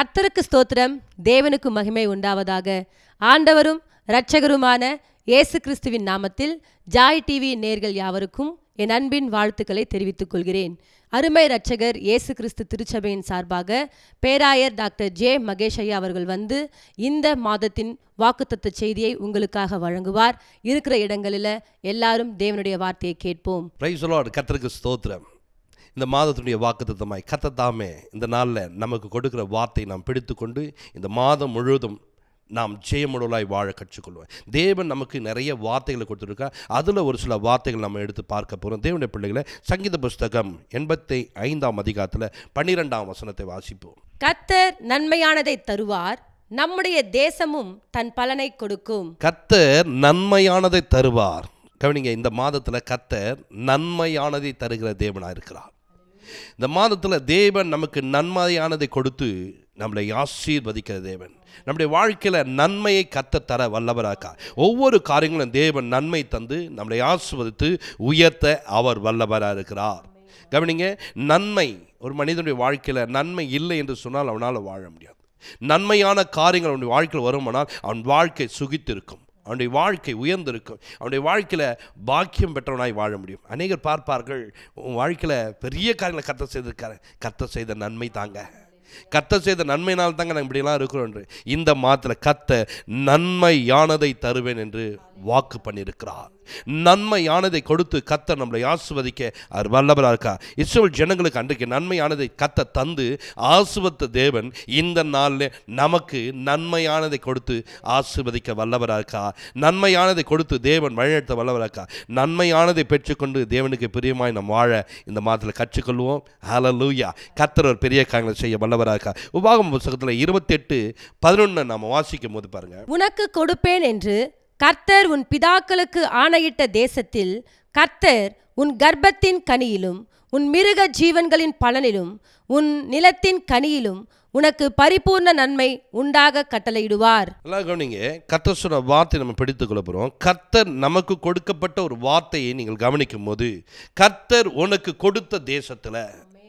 கர்த்தருக்கு ஸ்தோத்திரம் தேவனுக்கு மகிமை உண்டாவதாக ஆண்டவரும் இரட்சகருமான இயேசு கிறிஸ்துவின் நாமத்தில் ஜாய் டிவி நேர்கள் யாவருக்கும் என் அன்பின் வாழ்த்துக்களை தெரிவித்துக் கொள்கிறேன் அருமை இரட்சகர் இயேசு கிறிஸ்து திருச்சபையின் சார்பாக பேராயர் டாக்டர் ஜே மகேஷ் ஐயா அவர்கள் வந்து இந்த மாதத்தின் வாக்குத்தத்த செய்தியை உங்களுக்காக வழங்குவார் இருக்கிற இடங்களில் எல்லாரும் தேவனுடைய வார்த்தையை கேட்போம் பிரைஸ் லார்ட் கர்த்தருக்கு ஸ்தோத்திரம் இந்த மாதத்துடைய வாக்குத்தத்தமாய் கத்தத்தாமே இந்த நாளில் நமக்கு கொடுக்கிற வார்த்தை நாம் பிடித்துக்கொண்டு இந்த மாதம் முழுவதும் நாம் ஜெயமுடலாய் வாழ கற்றுக்கொள்வோம் தேவன் நமக்கு நிறைய வார்த்தைகளை கொடுத்துருக்கா அதில் ஒரு சில வார்த்தைகள் நம்ம எடுத்து பார்க்க போகிறோம் தேவனுடைய பிள்ளைகளை சங்கீத புஸ்தகம் எண்பத்தி ஐந்தாம் அதிகாரத்தில் பன்னிரெண்டாம் வசனத்தை வாசிப்போம் கர்த்தர் நன்மையானதை தருவார் நம்முடைய தேசமும் தன் பலனை கொடுக்கும் கத்தர் நன்மையானதை தருவார் கவனிங்க இந்த மாதத்தில் கத்தர் நன்மையானதை தருகிற தேவனாக இருக்கிறார் இந்த மாதத்தில் தேவன் நமக்கு நன்மையானதை கொடுத்து நம்மளை ஆசீர்வதிக்கிற தேவன் நம்முடைய வாழ்க்கையில் நன்மையை கத்த தர வல்லவராக்கா ஒவ்வொரு காரியங்களும் தேவன் நன்மை தந்து நம்மளை ஆசிர்வதித்து உயர்த்த அவர் வல்லவராக இருக்கிறார் கவனிங்க நன்மை ஒரு மனிதனுடைய வாழ்க்கையில் நன்மை இல்லை என்று சொன்னால் அவனால் வாழ முடியாது நன்மையான காரியங்கள் அவனுடைய வாழ்க்கையில் வருமானால் அவன் வாழ்க்கை சுகித்திருக்கும் அவனுடைய வாழ்க்கை உயர்ந்திருக்கும் அவனுடைய வாழ்க்கையில் பாக்கியம் பெற்றவனாய் வாழ முடியும் அநேகர் பார்ப்பார்கள் உன் வாழ்க்கையில் பெரிய காரியங்களை கத்த செய்திருக்காரு கத்த செய்த நன்மை தாங்க கத்த செய்த நன்மையினால் தாங்க நாங்கள் இப்படியெல்லாம் இருக்கிறோம் என்று இந்த மாதத்தில் கத்த நன்மையானதை தருவேன் என்று வாக்கு பண்ணியிருக்கிறார் நன்மையானதை கொடுத்து கத்த நம்மளை ஆசுவதிக்க அவர் வல்லவராக இருக்கா இஸ்ரேல் ஜனங்களுக்கு அன்றைக்கு நன்மையானதை கத்த தந்து ஆசுவத்த தேவன் இந்த நாளில் நமக்கு நன்மையானதை கொடுத்து ஆசிர்வதிக்க வல்லவராக இருக்கா நன்மையானதை கொடுத்து தேவன் வழிநடத்த வல்லவராக இருக்கா நன்மையானதை பெற்றுக்கொண்டு தேவனுக்கு பிரியமாய் நாம் வாழ இந்த மாதத்தில் கற்றுக்கொள்வோம் ஹalleluya கத்தர் ஒரு பெரிய காரியங்களை செய்ய வல்லவராக இருக்கா உபாகம் புத்தகத்தில் இருபத்தெட்டு பதினொன்று நாம் வாசிக்கும் போது பாருங்க உனக்கு கொடுப்பேன் என்று கர்த்தர் உன் பிதாக்களுக்கு ஆணையிட்ட தேசத்தில் கர்த்தர் உன் கர்ப்பத்தின் கனியிலும் உன் மிருக ஜீவன்களின் பலனிலும் உன் நிலத்தின் கனியிலும் உனக்கு பரிபூர்ண நன்மை உண்டாக கட்டளையிடுவார் எல்லாம் கவனிங்க கர்த்தர் சொன்ன வார்த்தை நம்ம பிடித்துக் கொள்ள போகிறோம் கர்த்தர் நமக்கு கொடுக்கப்பட்ட ஒரு வார்த்தையை நீங்கள் கவனிக்கும் போது கர்த்தர் உனக்கு கொடுத்த தேசத்தில்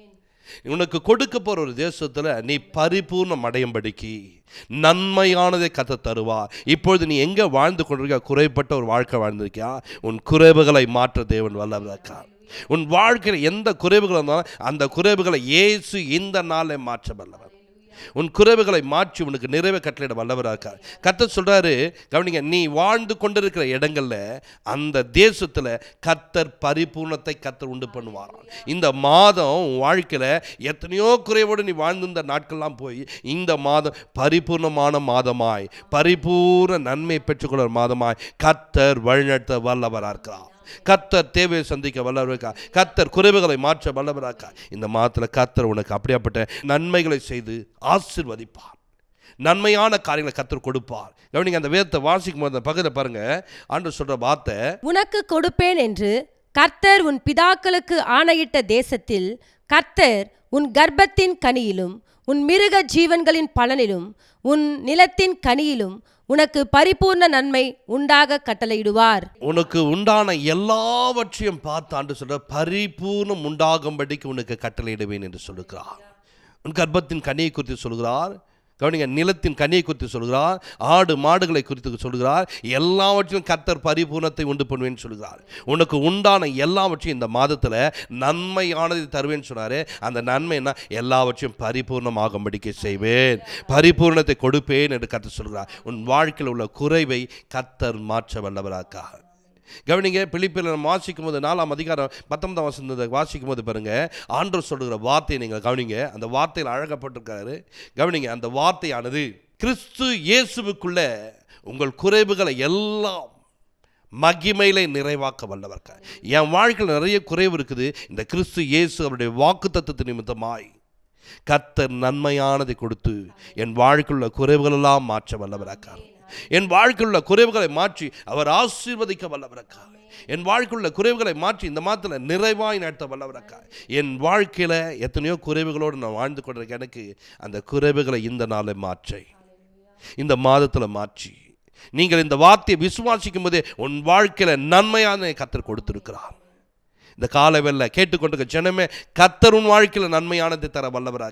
உனக்கு கொடுக்க போகிற ஒரு தேசத்தில் நீ பரிபூர்ணம் அடையும்படிக்கு நன்மையானதை கத்த தருவா இப்பொழுது நீ எங்கே வாழ்ந்து கொண்டிருக்க குறைப்பட்ட ஒரு வாழ்க்கை வாழ்ந்திருக்கியா உன் குறைவுகளை மாற்ற தேவன் வல்லவராக்கா உன் வாழ்க்கையில் எந்த குறைவுகள் இருந்தாலும் அந்த குறைவுகளை இயேசு இந்த நாளை மாற்ற வல்லவர் உன் குறைவுகளை மாற்றி உனக்கு நிறைவே கட்டளையிட வல்லவராக்கா கத்தர் சொல்றாரு கவனிங்க நீ வாழ்ந்து கொண்டிருக்கிற இடங்கள்ல அந்த தேசத்துல கத்தர் பரிபூர்ணத்தை கத்தர் உண்டு பண்ணுவாராம் இந்த மாதம் உன் வாழ்க்கையில எத்தனையோ குறைவோடு நீ வாழ்ந்திருந்த நாட்கள்லாம் போய் இந்த மாதம் பரிபூர்ணமான மாதமாய் பரிபூர்ண நன்மை பெற்றுக்கொள்ள மாதமாய் கத்தர் வழிநடத்த வல்லவரா இருக்கிறார் கத்தர் தேவையை சந்திக்க வல்லவராக்கா கத்தர் குறைவுகளை மாற்ற வல்லவராக்கா இந்த மாதத்தில் கத்தர் உனக்கு அப்படியாப்பட்ட நன்மைகளை செய்து ஆசிர்வதிப்பார் நன்மையான காரியங்களை கத்தர் கொடுப்பார் கவனிங்க அந்த வேதத்தை வாசிக்கும் போது அந்த பகுதியில் பாருங்க ஆண்டு சொல்ற வார்த்தை உனக்கு கொடுப்பேன் என்று கர்த்தர் உன் பிதாக்களுக்கு ஆணையிட்ட தேசத்தில் கர்த்தர் உன் கர்ப்பத்தின் கனியிலும் உன் மிருக ஜீவன்களின் பலனிலும் உன் நிலத்தின் கனியிலும் உனக்கு பரிபூர்ண நன்மை உண்டாக கட்டளையிடுவார் உனக்கு உண்டான எல்லாவற்றையும் பார்த்து ஆண்டு சொல்ற பரிபூர்ணம் உண்டாகும்படிக்கு உனக்கு கட்டளையிடுவேன் என்று சொல்லுகிறார் உன் கர்ப்பத்தின் கனியை குறித்து சொல்கிறார் கவனிங்க நிலத்தின் கனியை குறித்து சொல்கிறார் ஆடு மாடுகளை குறித்து சொல்கிறார் எல்லாவற்றிலும் கத்தர் பரிபூர்ணத்தை உண்டு பண்ணுவேன்னு சொல்கிறார் உனக்கு உண்டான எல்லாவற்றையும் இந்த மாதத்தில் நன்மையானதை தருவேன்னு சொன்னார் அந்த நன்மை என்ன எல்லாவற்றையும் பரிபூர்ணமாகும்படிக்கு செய்வேன் பரிபூர்ணத்தை கொடுப்பேன் என்று கத்தர் சொல்கிறார் உன் வாழ்க்கையில் உள்ள குறைவை கத்தர் மாற்ற வல்லவராக்கா கவனிங்க பிலிப்பில் நம்ம வாசிக்கும் போது நாலாம் அதிகாரம் பத்தொன்பதாம் வசனத்தை வாசிக்கும் போது பாருங்க ஆண்டவர் சொல்லுகிற வார்த்தையை நீங்கள் கவனிங்க அந்த வார்த்தையில் அழகப்பட்டிருக்காரு கவனிங்க அந்த வார்த்தையானது கிறிஸ்து இயேசுவுக்குள்ள உங்கள் குறைவுகளை எல்லாம் மகிமையிலே நிறைவாக்க வல்லவர்க்க என் வாழ்க்கையில் நிறைய குறைவு இருக்குது இந்த கிறிஸ்து இயேசு அவருடைய வாக்கு தத்துவத்து நிமித்தமாய் கத்தர் நன்மையானதை கொடுத்து என் வாழ்க்கையுள்ள குறைவுகளெல்லாம் மாற்ற வல்லவராக்கார் என் வாழ்க்கையுள்ள குறைவுகளை மாற்றி அவர் ஆசீர்வதிக்க வல்லவரக்கா என் வாழ்க்கையுள்ள குறைவுகளை மாற்றி இந்த மாதத்தில் நிறைவாய் நடத்த வல்லவரக்கா என் வாழ்க்கையில் எத்தனையோ குறைவுகளோடு நான் வாழ்ந்து கொண்டிருக்கேன் எனக்கு அந்த குறைவுகளை இந்த நாளை மாற்றி இந்த மாதத்தில் மாற்றி நீங்கள் இந்த வார்த்தையை விசுவாசிக்கும் போதே உன் வாழ்க்கையில் நன்மையான கத்தர் கொடுத்திருக்கிறார் இந்த காலவெல்ல கேட்டுக்கொண்டிருக்க ஜனமே கத்தர் உன் வாழ்க்கையில் நன்மையானதை தர வல்லவராக்கா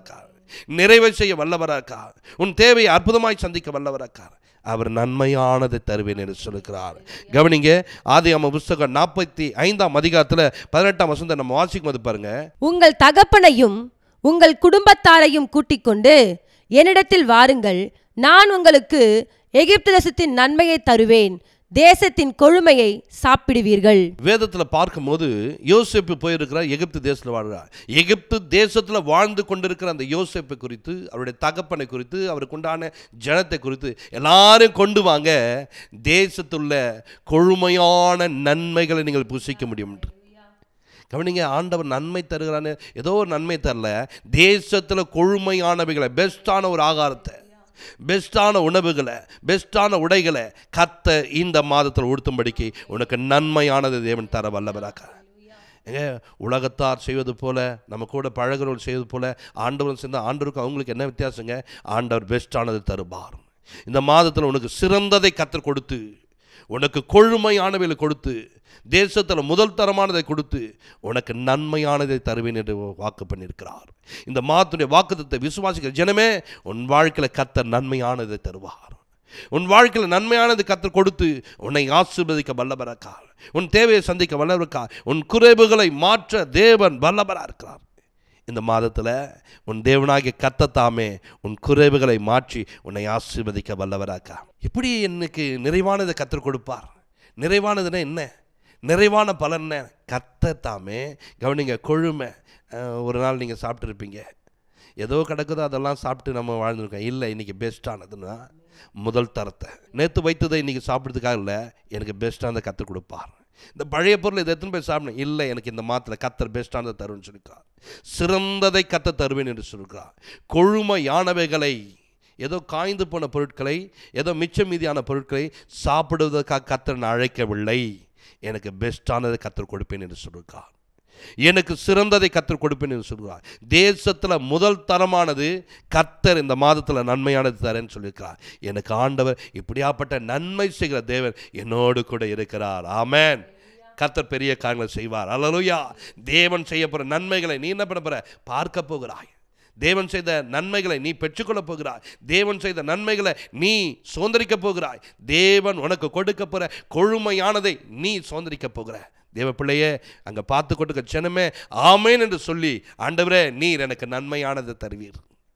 நிறைவை செய்ய வல்லவராக்கார் உன் தேவையை அற்புதமாய் சந்திக்க வல்லவராக்கார் அவர் நன்மையானதை தருவேன் என்று சொல்லுகிறார் கவனிங்க ஆதி அம்ம புஸ்தகம் நாற்பத்தி ஐந்தாம் அதிகாரத்தில் பதினெட்டாம் வசந்த நம்ம வாசிக்கும் போது பாருங்க உங்கள் தகப்பனையும் உங்கள் குடும்பத்தாரையும் கூட்டிக் கொண்டு என்னிடத்தில் வாருங்கள் நான் உங்களுக்கு எகிப்து தேசத்தின் நன்மையை தருவேன் தேசத்தின் கொழுமையை சாப்பிடுவீர்கள் வேதத்தில் பார்க்கும்போது யோசேப்பு போயிருக்கிறார் எகிப்து தேசத்தில் வாழ்கிறார் எகிப்து தேசத்தில் வாழ்ந்து கொண்டிருக்கிற அந்த யோசேப்பை குறித்து அவருடைய தகப்பனை குறித்து அவருக்கு உண்டான ஜனத்தை குறித்து எல்லாரும் கொண்டு வாங்க தேசத்துள்ள கொழுமையான நன்மைகளை நீங்கள் புசிக்க முடியும் என்று. கவனிங்க ஆண்டவர் நன்மை தருகிறான்னு ஏதோ ஒரு நன்மை தரல தேசத்தில் கொழுமையானவைகளை பெஸ்ட்டான ஒரு ஆகாரத்தை பெஸ்ட்டான உணவுகளை பெஸ்ட்டான உடைகளை கத்த இந்த மாதத்தில் உடுத்தும்படிக்கு உனக்கு நன்மையானது தேவன் தர வல்லவராக்க ஏங்க உலகத்தார் செய்வது போல நம்ம கூட பழகிறவர்கள் செய்வது போல ஆண்டவரும் சேர்ந்து ஆண்டவருக்கு அவங்களுக்கு என்ன வித்தியாசங்க ஆண்டவர் பெஸ்ட்டானது தருவார் இந்த மாதத்தில் உனக்கு சிறந்ததை கத்தர் கொடுத்து உனக்கு கொழுமையானவைகளை கொடுத்து தேசத்தில் முதல் தரமானதை கொடுத்து உனக்கு நன்மையானதை தருவேன் என்று வாக்கு பண்ணியிருக்கிறார் இந்த மாதத்துடைய வாக்குத்தத்தை விசுவாசிக்கிற ஜனமே உன் வாழ்க்கையில் கத்தர் நன்மையானதை தருவார் உன் வாழ்க்கையில் நன்மையானது கத்தர் கொடுத்து உன்னை ஆசீர்வதிக்க வல்லவரக்கார் உன் தேவையை சந்திக்க வல்லவரக்கார் உன் குறைவுகளை மாற்ற தேவன் வல்லவராக இருக்கிறார் இந்த மாதத்தில் உன் தேவனாகிய கத்தத்தாமே உன் குறைவுகளை மாற்றி உன்னை ஆசீர்வதிக்க வல்லவராக்கா எப்படி எனக்கு நிறைவானதை கத்தர் கொடுப்பார் நிறைவானதுன்னா என்ன நிறைவான பலன் என்ன கத்தத்தாமே கவனிங்க கொழுமை அஹ், ஒரு நாள் நீங்கள் சாப்பிட்ருப்பீங்க ஏதோ கிடக்குதோ அதெல்லாம் சாப்பிட்டு நம்ம வாழ்ந்துருக்கோம் இல்லை இன்றைக்கி பெஸ்ட்டானதுன்னா முதல் தரத்தை நேற்று வைத்ததை இன்றைக்கி சாப்பிட்றதுக்காக இல்லை எனக்கு பெஸ்ட்டானதை கற்றுக் கொடுப்பார் இந்த பழைய பொருள் இதை எத்தனை பேர் சாப்பிடணும் இல்லை எனக்கு இந்த மாதத்தில் கத்தர் பெஸ்ட்டானதை தருவேன்னு சொல்லியிருக்கார் சிறந்ததை கத்த தருவேன் என்று சொல்லியிருக்கிறார் கொழுமையானவைகளை ஏதோ காய்ந்து போன பொருட்களை ஏதோ மிச்சம் மீதியான பொருட்களை சாப்பிடுவதற்காக கத்தர் நான் அழைக்கவில்லை எனக்கு பெஸ்ட்டானதை கத்தர் கொடுப்பேன் என்று சொல்லியிருக்கார் எனக்கு சிறந்ததை கத்தர் கொடுப்பேன் என்று சொல்கிறார் தேசத்தில் முதல் தரமானது கத்தர் இந்த மாதத்தில் நன்மையானது தரேன்னு சொல்லியிருக்கிறார் எனக்கு ஆண்டவர் இப்படியாப்பட்ட நன்மை செய்கிற தேவன் என்னோடு கூட இருக்கிறார் ஆமென் கர்த்தர் பெரிய காரியங்களை செய்வார் அல்லலுயா தேவன் செய்ய போகிற நன்மைகளை நீ என்ன பண்ண போற பார்க்க போகிறாய் தேவன் செய்த நன்மைகளை நீ பெற்றுக்கொள்ளப் போகிறாய் தேவன் செய்த நன்மைகளை நீ சுதந்திரிக்க போகிறாய் தேவன் உனக்கு கொடுக்க போகிற கொழுமையானதை நீ சுதந்திரிக்க போகிற தேவ பிள்ளையே அங்கே பார்த்து கொண்டு ஜனமே ஆமேன் என்று சொல்லி ஆண்டவரே நீர் எனக்கு நன்மையானதை தருவீர்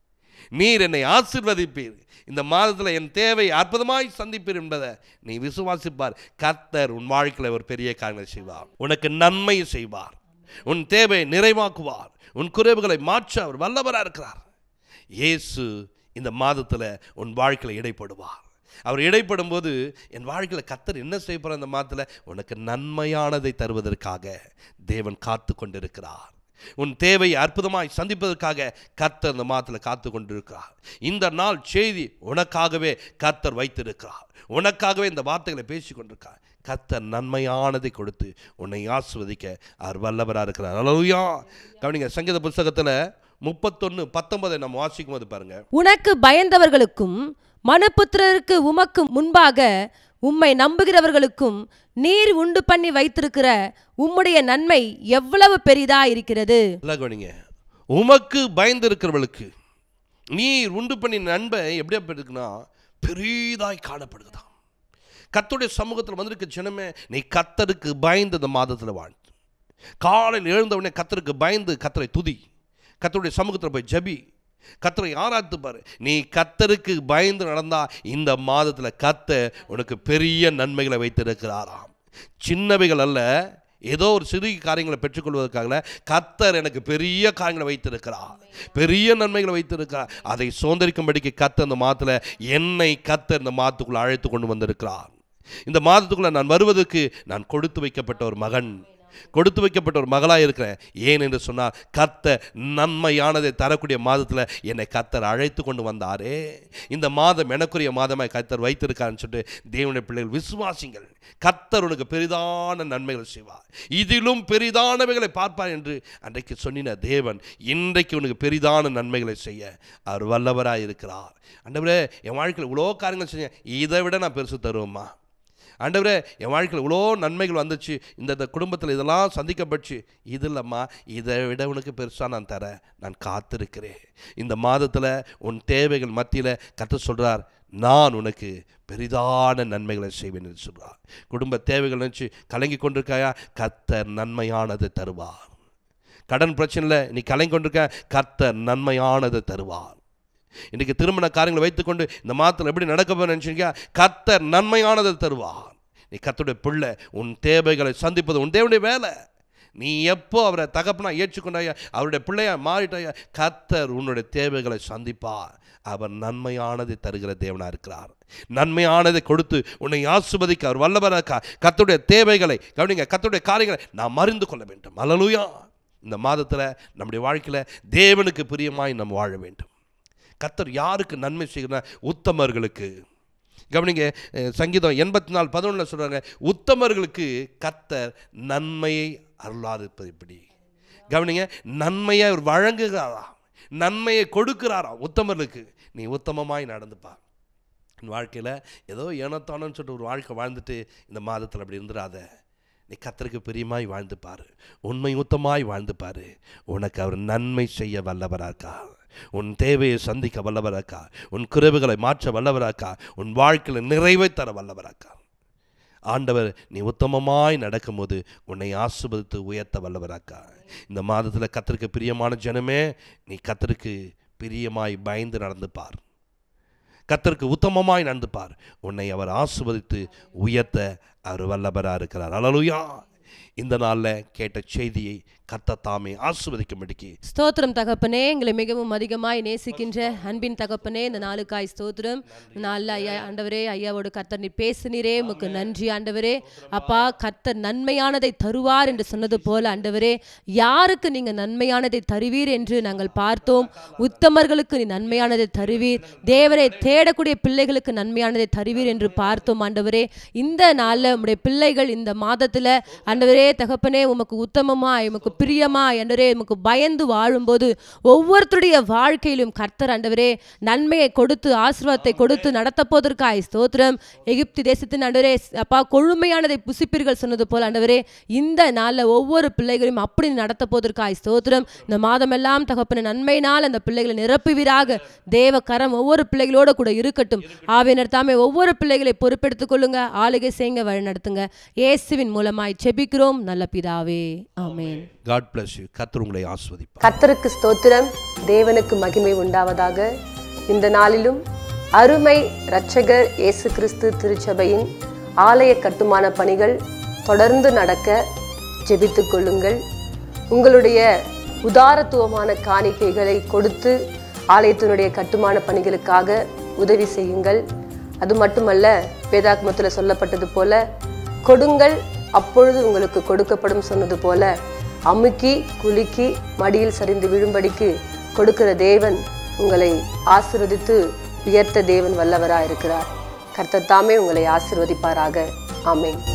நீர் என்னை ஆசிர்வதிப்பீர் இந்த மாதத்தில் என் தேவை அற்புதமாய் சந்திப்பீர் என்பதை நீ விசுவாசிப்பார் கர்த்தர் உன் வாழ்க்கையில் ஒரு பெரிய காரியங்களை செய்வார் உனக்கு நன்மை செய்வார் உன் தேவை நிறைவாக்குவார் உன் குறைவுகளை மாற்ற அவர் வல்லவராக இருக்கிறார் இயேசு இந்த மாதத்தில் உன் வாழ்க்கையில் இடைப்படுவார் அவர் இடைப்படும் போது என் வாழ்க்கையில் கத்தர் என்ன செய்ய போகிற இந்த மாதத்தில் உனக்கு நன்மையானதை தருவதற்காக தேவன் காத்து கொண்டிருக்கிறார் உன் தேவையை அற்புதமாய் சந்திப்பதற்காக கர்த்தர் இந்த மாதத்தில் காத்து கொண்டிருக்கிறார் இந்த நாள் செய்தி உனக்காகவே கர்த்தர் வைத்திருக்கிறார் உனக்காகவே இந்த வார்த்தைகளை பேசி கொண்டிருக்கார் கர்த்தர் நன்மையானதை கொடுத்து உன்னை ஆஸ்வதிக்க அவர் வல்லவராக இருக்கிறார் அளவுயா கவனிங்க சங்கீத புஸ்தகத்தில் முப்பத்தொன்று பத்தொன்பதை நம்ம வாசிக்கும் போது பாருங்க உனக்கு பயந்தவர்களுக்கும் மனுபுத்திரருக்கு உமக்கு முன்பாக உம்மை நம்புகிறவர்களுக்கும் நீர் உண்டு பண்ணி வைத்திருக்கிற உம்முடைய நன்மை எவ்வளவு பெரிதா இருக்கிறது நல்லா கவனிங்க உமக்கு பயந்திருக்கிறவளுக்கு நீர் உண்டு பண்ணி நண்பை எப்படி இருக்குன்னா பெரிதாய் காணப்படுகிறதாம் கர்த்தருடைய சமூகத்தில் வந்திருக்க ஜனமே நீ கத்தருக்கு பயந்து இந்த மாதத்தில் வாழ் காலையில் எழுந்தவுடனே கத்தருக்கு பயந்து கத்தரை துதி கத்தருடைய சமூகத்தில் போய் ஜபி கத்தரை ஆராய்த்து பாரு நீ கத்தருக்கு பயந்து நடந்தா இந்த மாதத்தில் கத்த உனக்கு பெரிய நன்மைகளை வைத்திருக்கிறாராம் சின்னவைகள் அல்ல ஏதோ ஒரு சிறு காரியங்களை பெற்றுக்கொள்வதற்காக கத்தர் எனக்கு பெரிய காரியங்களை வைத்திருக்கிறார் பெரிய நன்மைகளை வைத்திருக்கிறார் அதை சுதந்திரிக்கும்படிக்கு கத்த இந்த மாதத்தில் என்னை கத்தர் இந்த மாதத்துக்குள்ள அழைத்து கொண்டு வந்திருக்கிறார் இந்த மாதத்துக்குள்ள நான் வருவதற்கு நான் கொடுத்து வைக்கப்பட்ட ஒரு மகன் கொடுத்து வைக்கப்பட்ட ஒரு மகளாக இருக்கிறேன் ஏன் என்று சொன்னால் கத்த நன்மையானதை தரக்கூடிய மாதத்தில் என்னை கத்தர் அழைத்து கொண்டு வந்தாரே இந்த மாதம் எனக்குரிய மாதமாய் கத்தர் வைத்திருக்காருன்னு சொல்லிட்டு தேவனுடைய பிள்ளைகள் விசுவாசிங்கள் கத்தர் உனக்கு பெரிதான நன்மைகள் செய்வார் இதிலும் பெரிதானவைகளை பார்ப்பார் என்று அன்றைக்கு சொன்னின தேவன் இன்றைக்கு உனக்கு பெரிதான நன்மைகளை செய்ய அவர் வல்லவராக இருக்கிறார் அண்டவரே என் வாழ்க்கையில் இவ்வளோ காரியங்கள் செஞ்சேன் இதை விட நான் பெருசு தருவோம்மா ஆண்டவரே என் வாழ்க்கையில் இவ்வளோ நன்மைகள் வந்துச்சு இந்த இந்த குடும்பத்தில் இதெல்லாம் சந்திக்கப்பட்டுச்சு இது இல்லைம்மா இதை விட உனக்கு பெருசாக நான் தரேன் நான் காத்திருக்கிறேன் இந்த மாதத்தில் உன் தேவைகள் மத்தியில் கற்று சொல்கிறார் நான் உனக்கு பெரிதான நன்மைகளை செய்வேன் என்று சொல்கிறார் குடும்ப தேவைகள் நினச்சி கலங்கி கொண்டிருக்காயா கர்த்தர் நன்மையானதை தருவார் கடன் பிரச்சனையில் நீ கலங்கி கொண்டிருக்க கர்த்தர் நன்மையானதை தருவார் இன்றைக்கி திருமண காரியங்களை வைத்துக்கொண்டு இந்த மாதத்தில் எப்படி நடக்க போகிறேன்னு நினச்சிருக்கா கர்த்தர் நன்மையானதை தருவார் நீ கர்த்தருடைய பிள்ளை உன் தேவைகளை சந்திப்பது உன் தேவனுடைய வேலை நீ எப்போ அவரை தகப்பனா ஏற்றுக்கொண்டாயா அவருடைய பிள்ளையா மாறிட்டாயா கர்த்தர் உன்னுடைய தேவைகளை சந்திப்பார் அவர் நன்மையானதை தருகிற தேவனாக இருக்கிறார் நன்மையானதை கொடுத்து உன்னை ஆசுபதிக்க அவர் வல்லவராக்கா கர்த்தருடைய தேவைகளை கவனிங்க கர்த்தருடைய காரியங்களை நாம் மறிந்து கொள்ள வேண்டும் அல்லலுயா இந்த மாதத்தில் நம்முடைய வாழ்க்கையில் தேவனுக்கு பிரியமாய் நாம் வாழ வேண்டும் கர்த்தர் யாருக்கு நன்மை செய்கிறார் உத்தமர்களுக்கு கவனிங்க அஹ், சங்கீதம் எண்பத்தி நாலு பதினொன்றில் சொல்கிறாங்க உத்தமர்களுக்கு கர்த்தர் நன்மையை அருளாதிருப்பது இப்படி கவனிங்க நன்மையை அவர் வழங்குகிறாராம் நன்மையை கொடுக்கிறாராம் உத்தமர்களுக்கு நீ உத்தமமாய் நடந்துப்பா உன் வாழ்க்கையில் ஏதோ ஏனத்தானோன்னு சொல்லிட்டு ஒரு வாழ்க்கை வாழ்ந்துட்டு இந்த மாதத்தில் அப்படி இருந்துடாத நீ கத்தருக்கு பிரியமாய் வாழ்ந்து பாரு உண்மை உத்தமாய் வாழ்ந்து பாரு உனக்கு அவர் நன்மை செய்ய வல்லவராக்கா உன் தேவையை சந்திக்க வல்லவராக்கா உன் குறைவுகளை மாற்ற வல்லவராக்கா உன் வாழ்க்கையில் நிறைவை தர வல்லவராக்கா ஆண்டவர் நீ உத்தமமாய் நடக்கும்போது உன்னை ஆசுபதித்து உயர்த்த வல்லவராக்கா இந்த மாதத்தில் கத்தருக்கு பிரியமான ஜனமே நீ கத்தருக்கு பிரியமாய் பயந்து நடந்து பார் கத்தருக்கு உத்தமமாய் நடந்து பார் உன்னை அவர் ஆசுவதித்து உயர்த்த அவர் வல்லபராக இருக்கிறார் அலலுயா இந்த நாளில் கேட்ட செய்தியை கத்த தாமே ஆசுவதிக்கும்படிக்கு ஸ்தோத்திரம் தகப்பனே எங்களை மிகவும் அதிகமாய் நேசிக்கின்ற அன்பின் தகப்பனே இந்த நாளுக்காய் ஸ்தோத்திரம் இந்த நாளில் ஐயா ஆண்டவரே ஐயாவோடு கர்த்தர் நீ பேசுனீரே உமக்கு நன்றி ஆண்டவரே அப்பா கர்த்தர் நன்மையானதை தருவார் என்று சொன்னது போல ஆண்டவரே யாருக்கு நீங்க நன்மையானதை தருவீர் என்று நாங்கள் பார்த்தோம் உத்தமர்களுக்கு நீ நன்மையானதை தருவீர் தேவரை தேடக்கூடிய பிள்ளைகளுக்கு நன்மையானதை தருவீர் என்று பார்த்தோம் ஆண்டவரே இந்த நாளில் உம்முடைய பிள்ளைகள் இந்த மாதத்தில் ஆண்டவரே தகப்பனே உமக்கு உத்தமமாய் உமக்கு பிரியமாய் ஆண்டவரே உமக்கு பயந்து வாழும்போது ஒவ்வொருத்தருடைய வாழ்க்கையிலும் கர்த்தர் ஆண்டவரே நன்மையை கொடுத்து ஆசீர்வாதத்தை கொடுத்து நடத்த போவதற்காய் ஸ்தோத்திரம் எகிப்து தேசத்தின் ஆண்டவரே அப்பா கொழுமையானதை புசிப்பீர்கள் சொன்னது போல ஆண்டவரே இந்த நாளில் ஒவ்வொரு பிள்ளைகளையும் அப்படி நடத்த போவதற்காய் ஸ்தோத்திரம் இந்த மாதமெல்லாம் தகப்பன நன்மையினால் அந்த பிள்ளைகளை நிரப்புவீராக தேவ கரம் ஒவ்வொரு பிள்ளைகளோட கூட இருக்கட்டும் ஆவியனர் தாமே ஒவ்வொரு பிள்ளைகளை பொறுப்பெடுத்துக் கொள்ளுங்க ஆளுகை செய்யுங்க வழி நடத்துங்க இயேசுவின் மூலமாய் செபிக்கிறோம் நல்ல பிதாவே ஆமென் காட் bless யூ கத்தர் உங்களை ஆஸ்வதிப்பார் கர்த்தருக்கு ஸ்தோத்திரம் தேவனுக்கு மகிமை உண்டாவதாக இந்த நாளிலும் அருமை இரட்சகர் இயேசு கிறிஸ்து திருச்சபையின் ஆலய கட்டுமான பணிகள் தொடர்ந்து நடக்க ஜெபித்துக் கொள்ளுங்கள் உங்களுடைய உதாரத்துவமான காணிக்கைகளை கொடுத்து ஆலயத்தினுடைய கட்டுமான பணிகளுக்காக உதவி செய்யுங்கள் அது மட்டுமல்ல வேதாகமத்தில் சொல்லப்பட்டது போல கொடுங்கள் அப்பொழுது உங்களுக்கு கொடுக்கப்படும் சொன்னது போல அமுக்கி குலுக்கி மடியில் சரிந்து விழும்படிக்கு கொடுக்கிற தேவன் உங்களை ஆசிர்வதித்து உயர்த்த தேவன் வல்லவராயிருக்கிறார் கர்த்தர் தாமே உங்களை ஆசிர்வதிப்பாராக ஆமென்